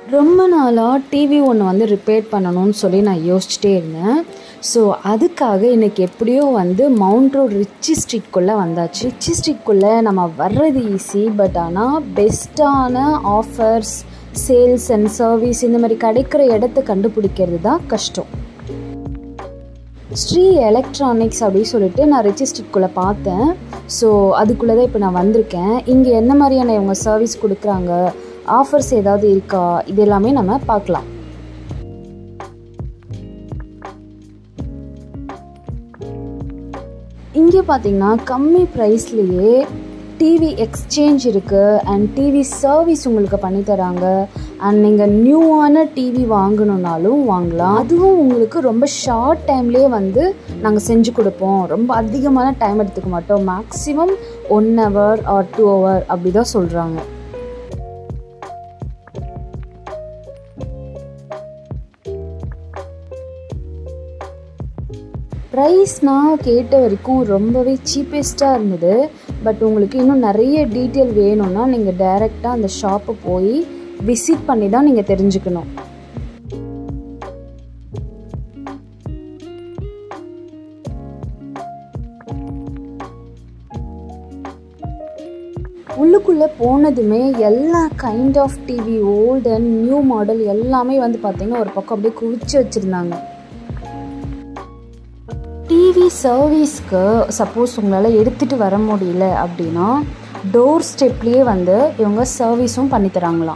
ரொம்ப நாளாக டிவி ஒன்று வந்து ரிப்பேர் பண்ணணும்னு சொல்லி நான் யோசிச்சுட்டே இருந்தேன் ஸோ அதுக்காக இன்றைக்கி எப்படியோ வந்து மவுண்ட் ரோட் ரிச்சி ஸ்ட்ரீட்குள்ளே வந்தாச்சு ரிச்சி ஸ்ட்ரீட்குள்ளே நம்ம வர்றது ஈஸி பட் ஆனால் பெஸ்ட்டான ஆஃபர்ஸ் சேல்ஸ் அண்ட் சர்வீஸ் இந்த மாதிரி கிடைக்கிற இடத்த கண்டுபிடிக்கிறது தான் கஷ்டம் ஸ்ரீ எலக்ட்ரானிக்ஸ் அப்படின்னு சொல்லிட்டு நான் ரிச்சி ஸ்ட்ரீட்குள்ளே பார்த்தேன் ஸோ அதுக்குள்ளே தான் இப்போ நான் வந்திருக்கேன் இங்கே என்ன மாதிரியான இவங்க சர்வீஸ் கொடுக்குறாங்க ஆஃபர்ஸ் ஏதாவது இருக்கா இது எல்லாமே நம்ம பார்க்கலாம் இங்கே பார்த்தீங்கன்னா கம்மி ப்ரைஸ்லேயே டிவி எக்ஸ்சேஞ்ச் இருக்குது அண்ட் டிவி சர்வீஸ் உங்களுக்கு பண்ணித்தராங்க அண்ட் நீங்கள் நியூவான டிவி வாங்கணுன்னாலும் வாங்கலாம் அதுவும் உங்களுக்கு ரொம்ப ஷார்ட் டைம்லேயே வந்து நாங்கள் செஞ்சு கொடுப்போம் ரொம்ப அதிகமான டைம் எடுத்துக்க மாட்டோம் maximum one hour or two hour அப்படி தான் சொல்கிறாங்க ப்ரைஸ் நான் கேட்ட வரைக்கும் ரொம்பவே சீப்பஸ்ட்டாக இருந்தது பட் உங்களுக்கு இன்னும் நிறைய டீட்டெயில் வேணும்னா நீங்கள் டைரெக்டாக அந்த ஷாப்பை போய் விசிட் பண்ணி தான் நீங்கள் தெரிஞ்சுக்கணும் உள்ளுக்குள்ளே போனதுமே எல்லா kind of TV old and new model எல்லாமே வந்து பார்த்திங்கன்னா ஒரு பக்கம் அப்படியே குவிச்சு வச்சுருந்தாங்க டிவி சர்வீஸ்க்கு சப்போஸ் உங்களால் எடுத்துகிட்டு வர முடியல அப்படின்னா டோர் ஸ்டெப்லேயே வந்து இவங்க சர்வீஸும் பண்ணித்தராங்களாம்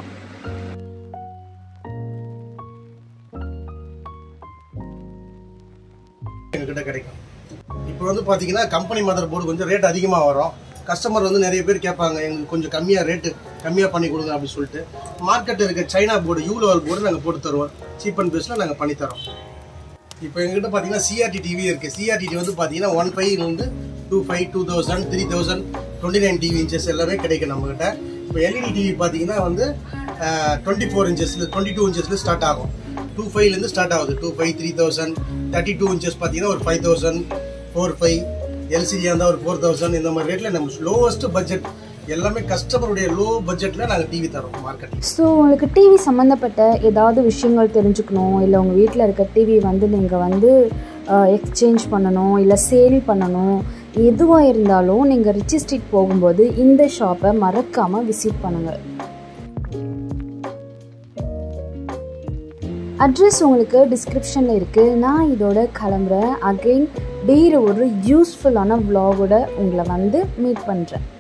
எங்ககிட்ட கிடைக்கும் இப்போ வந்து பார்த்தீங்கன்னா கம்பெனி மதர் போர்டு கொஞ்சம் ரேட் அதிகமாக வரும் கஸ்டமர் வந்து நிறைய பேர் கேட்பாங்க எங்களுக்கு கொஞ்சம் கம்மியாக ரேட்டு கம்மியாக பண்ணி கொடுங்க அப்படின்னு சொல்லிட்டு மார்க்கெட்டில் இருக்க China board U level board நாங்கள் போட்டு தருவோம் சீப் அண்ட் பெஸ்ட்டில் நாங்கள் பண்ணி தரோம் இப்போ எங்ககிட்ட பார்த்தீங்கன்னா சிஆர்டி டிவி இருக்குது சிஆர்டி வந்து பார்த்தீங்கன்னா ஒன் ஃபைவ்லேருந்து two five two thousand three thousand twenty nine TV inches எல்லாமே கிடைக்கும் நம்மகிட்ட இப்போ எல்இடி டிவி பார்த்தீங்கன்னா வந்து டுவெண்ட்டி ஃபோர் இன்ச்சஸில் டுவெண்ட்டி டூ இன்ச்சஸில் ஸ்டார்ட் ஆகும் டூ ஃபைவ்லேருந்து ஸ்டார்ட் ஆகுது two five three thousand thirty two inches பார்த்தீங்கன்னா ஒரு ஃபைவ் தௌசண்ட் ஃபோர் ஃபைவ் எல்சிடியாக இருந்தால் ஒரு ஃபோர் தௌசண்ட் இந்த மாதிரி ரேட்டில் நம்ம லோவஸ்ட் பட்ஜெட் எல்லாமே கஸ்டமருடைய லோ பட்ஜெட்டில் நாங்கள் டிவி தரோம் மார்க்கெட்டில் ஸோ உங்களுக்கு டிவி சம்மந்தப்பட்ட ஏதாவது விஷயங்கள் தெரிஞ்சுக்கணும் இல்லை உங்கள் வீட்டில் இருக்க டிவி வந்து நீங்கள் வந்து எக்ஸ்சேஞ்ச் பண்ணணும் இல்லை சேல் பண்ணணும் எதுவாக இருந்தாலும் நீங்கள் ரிச்சி ஸ்ட்ரீட் போகும்போது இந்த ஷாப்பை மறக்காமல் விசிட் பண்ணுங்கள் அட்ரஸ் உங்களுக்கு டிஸ்கிரிப்ஷனில் இருக்குது நான் இதோட கிளம்புறேன் அகெயின் வேறு ஒரு யூஸ்ஃபுல்லான vlog-ஓட உங்களை வந்து மீட் பண்ணுறேன்